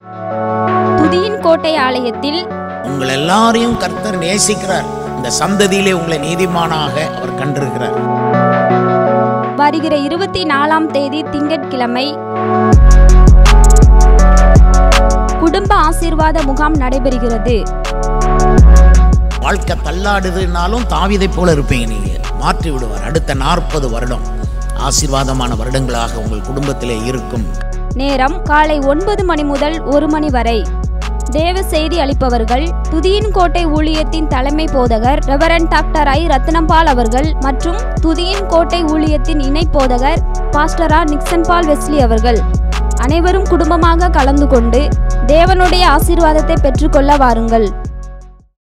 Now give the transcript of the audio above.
துதியின் கோட்டை ஆலயத்தில் உங்கள் எல்லாரையும் கர்த்தர் நேசிக்கிறார் இந்த சந்ததியிலே உங்களை நீதிமானாக அவர் கண்டிருக்கிறார் வருகிற இருபத்தி நாலாம் தேதி திங்கட்கிழமை குடும்ப ஆசீர்வாத முகாம் நடைபெறுகிறது வாழ்க்கை தள்ளாடுதுனாலும் தாவிதை போல இருப்பீங்க நீங்க மாற்றி விடுவார் அடுத்த நாற்பது வருடம் ஆசீர்வாதமான வருடங்களாக உங்கள் குடும்பத்திலே இருக்கும் நேரம் காலை ஒன்பது மணி முதல் ஒரு மணி வரை தேவ செய்தி அளிப்பவர்கள் துதியின் கோட்டை ஊழியத்தின் தலைமை போதகர் ரெவரண்ட் டாக்டர் ஐ ரத்னபால் அவர்கள் மற்றும் துதியின் கோட்டை ஊழியத்தின் இணை போதகர் பாஸ்டரா நிக்சன் பால் வெஸ்லி அவர்கள் அனைவரும் குடும்பமாக கலந்து கொண்டு தேவனுடைய ஆசீர்வாதத்தை பெற்றுக்கொள்ள வாருங்கள்